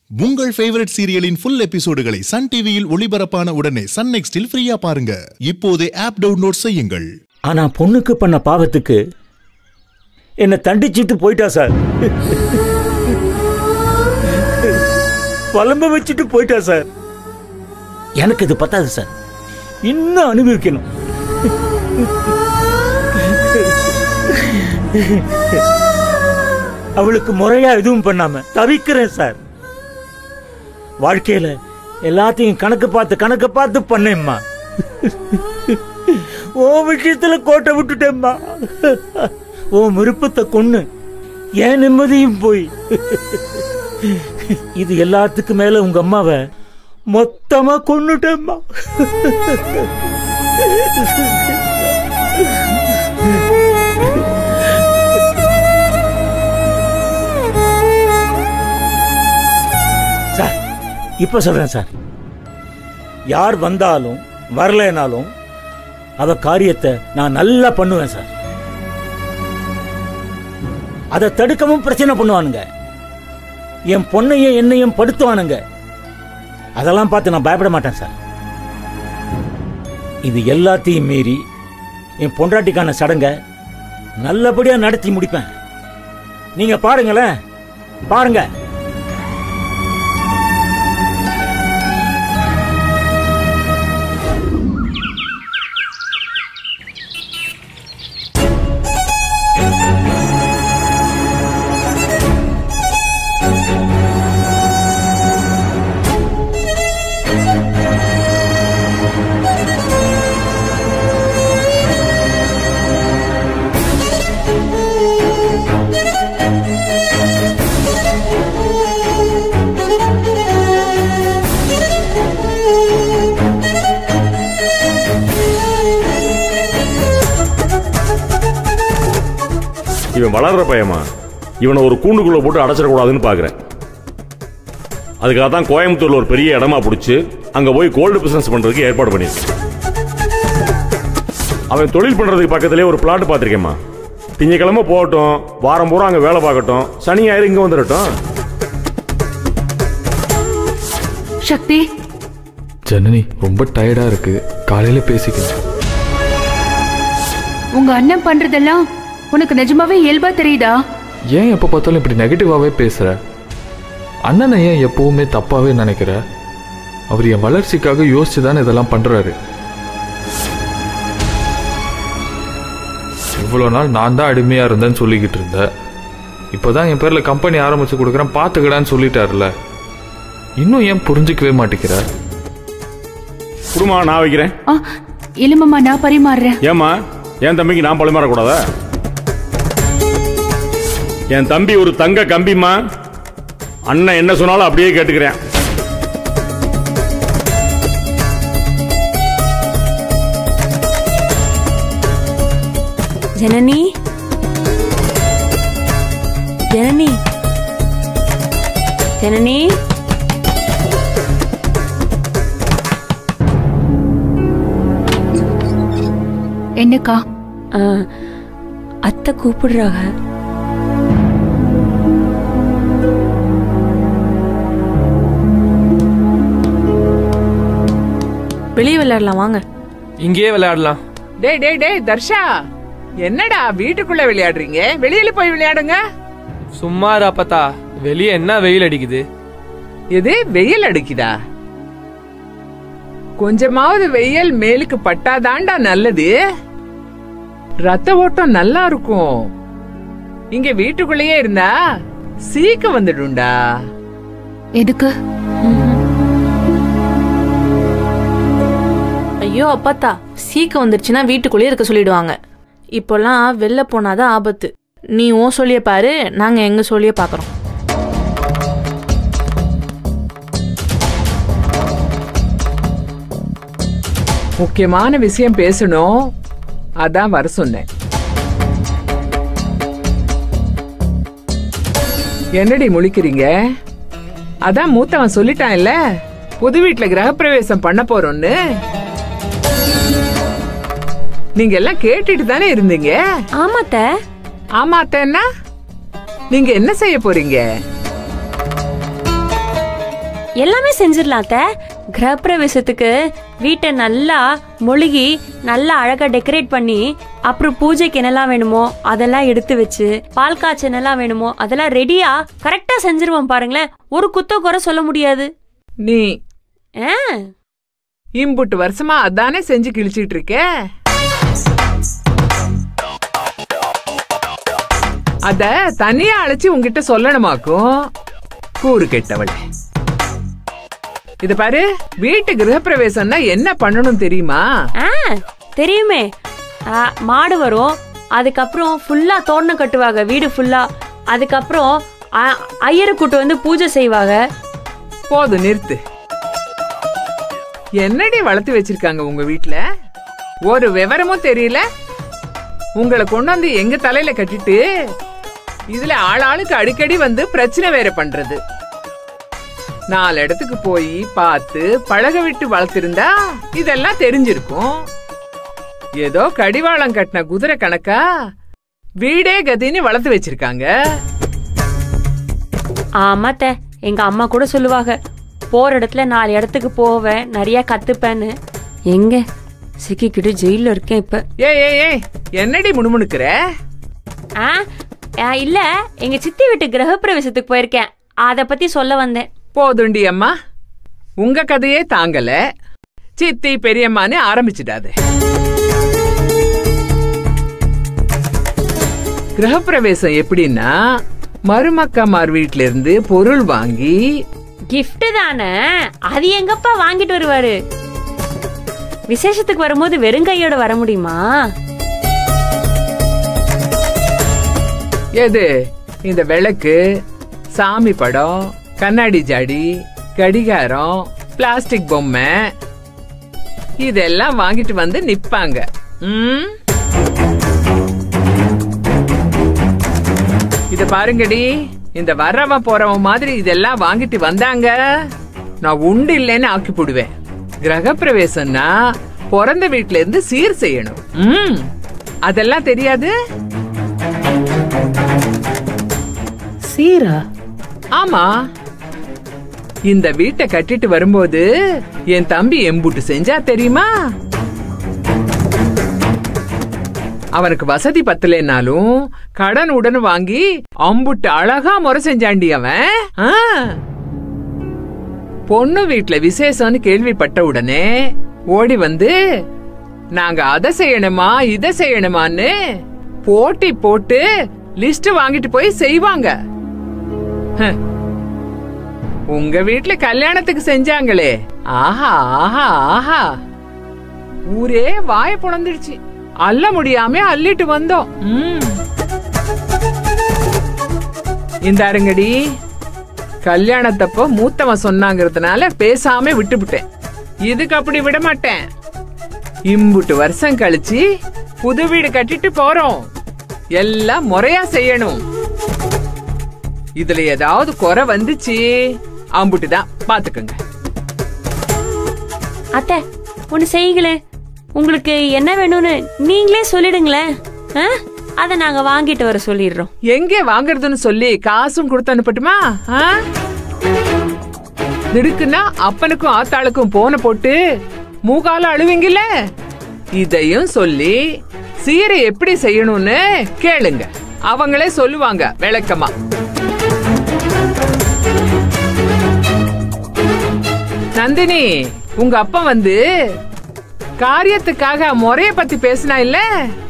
உங்கள் ஃபேவரட் சீரியலின் ஃபுல் எபிசோடுகளை சன் டிவியில் ஒளிபரப்பான உடனே சன் நெக்ஸ்டில் ஃப்ரீயா பாருங்க இப்போதே ஆப் டவுன்லோட் செய்யுங்கள் ஆனா பொண்ணுக்கு பண்ண பாவத்துக்கு என்னை தண்டிச்சுட்டு போயிட்டா சார் புலம்ப வச்சுட்டு போயிட்டா சார் எனக்கு இது பத்தாது சார் இன்னும் அனுபவிக்கணும் அவளுக்கு முறையா எதுவும் பண்ணாம தவிக்கிறேன் சார் வாழ்க்கையில எல்லாத்தையும் கணக்கு பார்த்து கணக்கு பார்த்து பண்ணேம்மா ஓ விஷயத்துல கோட்டை விட்டுட்டேம்மா ஓ விருப்பத்தை கொன்னு ஏன் நிம்மதியும் போய் இது எல்லாத்துக்கு மேல உங்க அம்மாவை மொத்தமா கொன்னுட்டேம்மா சார் இப்ப சொல்றேன் சார் யார் வந்தாலும் வரலைனாலும் அவ காரியத்தை நான் நல்லா பண்ணுவேன் சார் அதை தடுக்கவும் பிரச்சனை பண்ணுவானுங்க என் பொண்ணையும் என்னையும் படுத்துவானுங்க அதெல்லாம் பார்த்து நான் பயப்பட மாட்டேன் சார் இது எல்லாத்தையும் மீறி என் பொண்டாட்டிக்கான சடங்க நல்லபடியா நடத்தி முடிப்பேன் நீங்க பாருங்களேன் பாருங்க இவன் வளர்ற பையமா இவனை ஒரு கூண்டுக்குள்ள போட்டு அடைச்சிடக்கூடாதுன்னு பார்க்குறேன் அதுக்காக தான் கோயம்புத்தூர்ல ஒரு பெரிய இடமா பிடிச்சி அங்க போய் கோல்டு பிசினஸ் பண்றதுக்கு ஏற்பாடு பண்ணியிருக்கேன் அவன் தொழில் பண்றதுக்கு பக்கத்திலே ஒரு பிளாட் பார்த்திருக்கேம்மா திங்கக்கிழமை போகட்டும் வாரம் பூரா அங்க வேலை பார்க்கட்டும் சனி ஞாயிறு இங்க வந்துடட்டும் சக்தி ஜனனி ரொம்ப டயர்டா இருக்கு காலையில பேசிக்கலாம் உங்க அண்ணன் பண்றதெல்லாம் உனக்கு நிஜமாவே இயல்பா தெரியுதா ஏன் எப்போ பார்த்தாலும் இப்படி நெகட்டிவாவே பேசுற அண்ணனை ஏன் எப்பவுமே தப்பாவே நினைக்கிற அவர் என் வளர்ச்சிக்காக யோசிச்சு தானே இதெல்லாம் பண்றாரு இவ்வளோ நாள் நான் தான் அடிமையா இருந்தேன்னு சொல்லிக்கிட்டு இருந்தேன் இப்போதான் என் பேர்ல கம்பெனி ஆரம்பிச்சு கொடுக்குறேன் பார்த்துக்கடான்னு சொல்லிட்டாருல இன்னும் ஏன் புரிஞ்சுக்கவே மாட்டேங்கிற குடுமா நான் வைக்கிறேன் ஆ, இல்லம்மா நான் பரிமாறுறேன் ஏம்மா என் தம்பிக்கு நான் பழிமாறக்கூடாதா என் தம்பி ஒரு தங்க கம்பிம்மா அண்ணன் என்ன சொன்னாலும் அப்படியே கேட்டுக்கிறேன் ஜனனி ஜனனி ஜனனி என்னக்கா ஆ, அத்தை கூப்பிடுறாங்க வெளியே விளையாடலாம் வாங்க இங்கேயே விளையாடலாம் டேய் டேய் டேய் தர்ஷா என்னடா வீட்டுக்குள்ள விளையாடுறீங்க வெளியில போய் விளையாடுங்க சும்மா இரு அப்பத்தா வெளியே என்ன வெயில் அடிக்குது எது வெயில் அடிக்குதா கொஞ்சமாவது வெயில் மேலுக்கு பட்டாதாண்டா நல்லது ரத்த ஓட்டம் நல்லா இருக்கும் இங்க வீட்டுக்குள்ளேயே இருந்தா சீக்க வந்துடும்டா எதுக்கு ஐயோ அப்பாத்தா சீக்கிரம் வந்துருச்சுன்னா வீட்டுக்குள்ளேயே இருக்க சொல்லிடுவாங்க இப்போல்லாம் வெளில போனாதான் ஆபத்து நீ உன் சொல்லிய பாரு நாங்க எங்க சொல்லிய பாக்குறோம் முக்கியமான விஷயம் பேசணும் அதான் வர சொன்னேன் என்னடி முழிக்கிறீங்க அதான் மூத்தவன் சொல்லிட்டான்ல புது வீட்டுல கிரகப்பிரவேசம் பண்ண போறோம்னு நீங்க எல்லாம் கேட்டுட்டு தானே இருந்தீங்க ஆமாத்த ஆமா அத்தன்னா நீங்க என்ன செய்ய போறீங்க எல்லாமே செஞ்சிடலாம் அத்தை கிரகப்பிரவேசத்துக்கு வீட்டை நல்லா மொழுகி நல்லா அழகா டெக்கரேட் பண்ணி அப்புறம் பூஜைக்கு என்னெல்லாம் வேணுமோ அதெல்லாம் எடுத்து வச்சு பால் காய்ச்ச என்னெல்லாம் வேணுமோ அதெல்லாம் ரெடியா கரெக்டா செஞ்சிருவோம் பாருங்களேன் ஒரு குத்த குறை சொல்ல முடியாது நீ ஆ இம்புட்டு வருஷமா அதானே செஞ்சு கிழிச்சிட்டு இருக்க அத தனியா அழைச்சு உங்ககிட்ட சொல்லணுமாக்கும் கூறு கெட்டவளே இது பாரு வீட்டு கிரகப்பிரவேசம்னா என்ன பண்ணணும் தெரியுமா ஆ தெரியுமே ஆ, மாடு வரும் அதுக்கப்புறம் ஃபுல்லா தோரணம் கட்டுவாங்க வீடு ஃபுல்லா அதுக்கப்புறம் அ- ஐயரை கூட்டு வந்து பூஜை செய்வாங்க போதும் நிறுத்து என்னடி வளர்த்து வச்சிருக்காங்க உங்க வீட்ல ஒரு விவரமும் தெரியல உங்களை கொண்டு வந்து எங்க தலையில கட்டிட்டு இதுல ஆளாளுக்கு அடிக்கடி வந்து பிரச்சனை வேற பண்றது நாலு இடத்துக்கு போய் பார்த்து பழக விட்டு வளர்த்திருந்தா இதெல்லாம் தெரிஞ்சிருக்கும் ஏதோ கடிவாளம் கட்டின குதிரை கணக்கா வீடே கதின்னு வளர்த்து வச்சிருக்காங்க ஆமாத்த எங்க அம்மா கூட சொல்லுவாங்க போற இடத்துல நாலு இடத்துக்கு போவேன் நிறைய கத்துப்பேன்னு எங்க சிக்கிக்கிட்டு ஜெயில இருக்கேன் இப்ப ஏய் ஏய் ஏய் என்னடி முணுமுணுக்கிற ஆ ஆ, இல்ல எங்க சித்தி வீட்டு கிரகப்பிரவேசத்துக்கு போயிருக்கேன் அத பத்தி சொல்ல வந்தேன் போதுண்டி அம்மா உங்க கதையே தாங்கல சித்தி பெரியம்மான்னு ஆரம்பிச்சிடாத கிரகப்பிரவேசம் எப்படின்னா மருமக்கமார் வீட்ல இருந்து பொருள் வாங்கி gift தானே அது எங்கப்பா வாங்கிட்டு வருவாரு விசேஷத்துக்கு வரும்போது வெறுங்கையோட வர முடியுமா எது இந்த விளக்கு சாமி படம் கண்ணாடி ஜாடி கடிகாரம் பிளாஸ்டிக் பொம்மை இதெல்லாம் வாங்கிட்டு வந்து நிப்பாங்க ம்? இத பாருங்கடி இந்த வர்றவன் போறவன் மாதிரி இதெல்லாம் வாங்கிட்டு வந்தாங்க நான் உண்டு இல்லைன்னு ஆக்கி போடுவேன் கிரகப்பிரவேசம்னா பிறந்த வீட்ல இருந்து சீர் செய்யணும் ம் அதெல்லாம் தெரியாது சீரா ஆமா இந்த வீட்டை கட்டிட்டு வரும்போது என் தம்பி எம்புட்டு செஞ்சா தெரியுமா அவனுக்கு வசதி பத்தலைனாலும் கடன் உடன் வாங்கி அம்புட்டு அழகா முறை செஞ்சாண்டி அவன் ஆ. பொண்ணு வீட்ல விசேஷம்னு கேள்விப்பட்ட உடனே ஓடி வந்து நாங்க அதை செய்யணுமா இதை செய்யணுமான்னு போட்டி போட்டு லிஸ்ட் வாங்கிட்டு போய் செய்வாங்க ஹ. உங்க வீட்ல கல்யாணத்துக்கு செஞ்சாங்களே ஆஹா ஆஹா ஆஹா ஊரே வாய புலந்துடுச்சு அள்ள முடியாம அள்ளிட்டு வந்தோம் ம். இந்தாருங்கடி கல்யாணத்தப்போ மூத்தவன் சொன்னாங்கிறதுனால பேசாம விட்டுவிட்டேன் இதுக்கு அப்படி விட மாட்டேன் இம்புட்டு வருஷம் கழிச்சு புது வீடு கட்டிட்டு போறோம் எல்லாம் முறையா செய்யணும் இதுல ஏதாவது குறை வந்துச்சு அம்புட்டு தான் பாத்துக்கோங்க அத்தை ஒண்ணு செய்யுங்களே உங்களுக்கு என்ன வேணும்னு நீங்களே சொல்லிடுங்களேன் ஆ? அத நாங்க வாங்கிட்டு வர சொல்லிடுறோம் எங்க வாங்குறதுன்னு சொல்லி காசும் கொடுத்து அனுப்பட்டுமா ஆ? திடுக்குன்னா அப்பனுக்கும் ஆத்தாளுக்கும் போன போட்டு மூகால அழுவீங்கல்ல இதையும் சொல்லி சீரை எப்படி செய்யணும்னு கேளுங்க அவங்களே சொல்லுவாங்க விளக்கமா நந்தினி உங்க அப்பா வந்து காரியத்துக்காக முறைய பத்தி பேசினா இல்ல